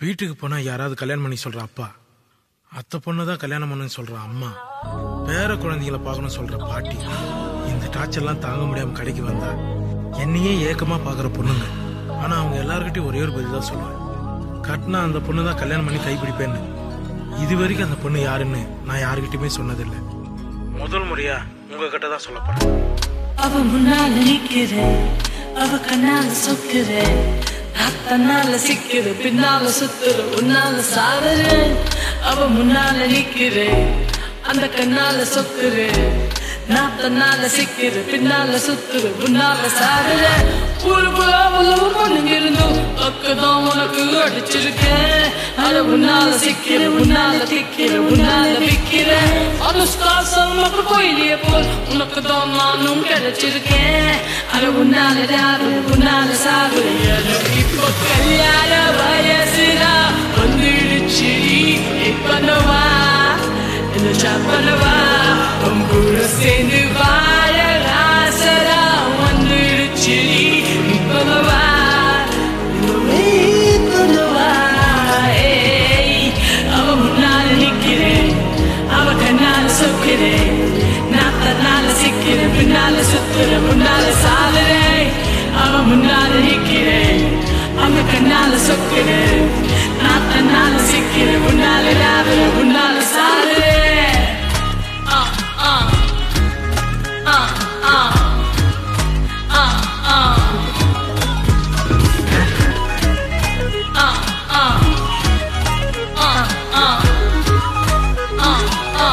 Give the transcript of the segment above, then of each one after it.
வீட்டுக்கு போனா யாராவது கல்யாணம் பண்ணி சொல்ற அப்பா அத்தை பொண்ணு தான் கல்யாணம் பண்ணுன்னு சொல்ற அம்மா பேர குழந்தைகளை பார்க்கணும் சொல்ற பாட்டி இந்த டார்ச்சர்லாம் தாங்க முடியாம கடைக்கு வந்தா என்னையே ஏக்கமா பாக்குற பொண்ணுங்க ஆனா அவங்க எல்லார்கிட்டயும் ஒரே ஒரு பதில் தான் சொல்லுவேன் கட்டினா அந்த பொண்ணு தான் கல்யாணம் பண்ணி கைப்பிடிப்பேன்னு இது வரைக்கும் அந்த பொண்ணு யாருன்னு நான் யாருக்கிட்டயுமே சொன்னதில்லை முதல் முறையா உங்ககிட்ட தான் சொல்ல போறேன் அவ முன்னால நிக்கிற அவ கண்ணால சொக்குற நான் தன்னால சிக்கிற பின்னால சுத்துற உன்னால சாகுற அவ முன்னால நிக்கிற அந்த கண்ணால சொக்குற நான் தன்னால சிக்கிற பின்னால சுத்துற உன்னால சாகுற ஒரு புறாமல் ஒரு பொண்ணுங்க இருந்தும் அக்கதான் உனக்கு அடிச்சிருக்கேன் அத உன்னால சிக்கிற உன்னால திக்கிற உன்னால விக்கிற அனுஷ்கா சல்மாக்கு கோயிலிய போல் உனக்கு தான் நானும் கிடைச்சிருக்கேன் அத உன்னால ராவு உன்னால சாவு எனக்கு இப்போ கல்யாண வயசுடா வந்துடுச்சு இப்பனவா இந்த சப்பனவா உன் கூட சேர்ந்து வாழ ஆசரா வந்துடுச்சு இப்பனவா இப்பனவா ஏய் அவ முன்னால நிக்கிறேன் அவ கண்ணால சொக்கிறேன் நான் தன்னால சிக்கிறேன் பின்னால சுத்துறேன் முன்னால சாதுறேன் அவ முன்னால நிக்கிறேன் அவ கண்ணால சொக்கிறேன் நான் தன்னால சிக்கிறேன் முன்னால ராவுறேன் முன்னால சாதுறேன் ஆ ஆ ஆ ஆ ஆ ஆ ஆ ஆ ஆ ஆ ஆ ஆ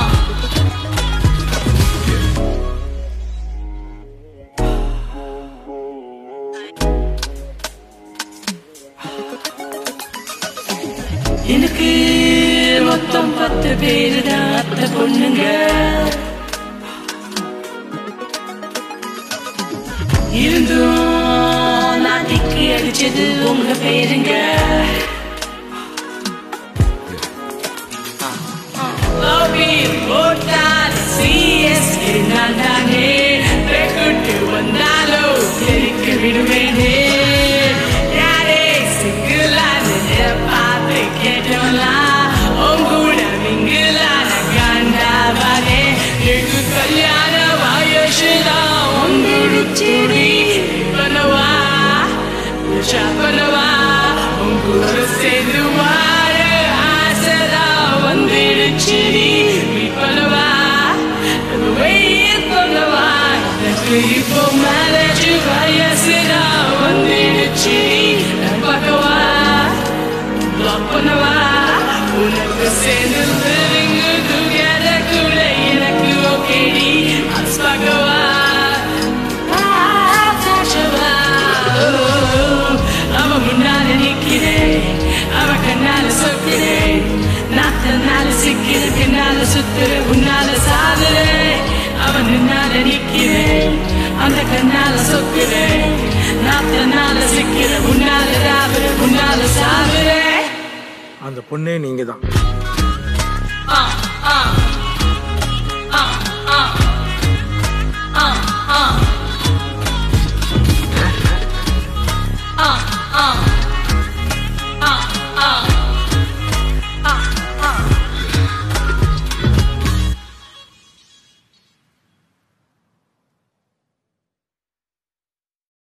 எனக்கு மொத்தம் பத்து பேரு தான் அத்தை பொண்ணுங்க இருந்தும் நான் திக்கி அடிச்சது உங்க பேருங்க Lobby போட்டால் சிஎஸ்கே நான் தானே பெக்குட்டு வந்தாலோ தெரிக்கு விடுவேனே யாரே சிங்கிளான பார்த்து கேட்டோம்லாம் உங்கூட மிங்கிளான காண்டாவானே எனக்கு கல்யாண வயசுதான் உங்களுக்கு பண்ணவா பண்ணவா உங்கூட சேர்ந்து வாழ ஆசைதா வந்துடுச்சு நீ பண்ணவா வெயில் பண்ணவா எனக்கு இப்போ மேலேஜ் வயசுதா வந்துடுச்சு பார்க்கவா பிளாக் பண்ணவா உனக்கு சேர்ந்து living together கூட எனக்கு ஓகேடி அது பார்க்கவா அவ முன்னால நிக்கிறேன் அவ கண்ணால சொக்கிறேன் நான் தன்னால சிக்கிறேன் பின்னால சுத்துறேன் உன்னால சாதுறேன் அவ நின்னால நிக்கிறேன் அந்த கண்ணால சொக்கிறேன் நான் தன்னால சிக்கிறேன் உன்னால ராவுறேன் உன்னால சாதுறேன் அந்த பொண்ணே நீங்க தான்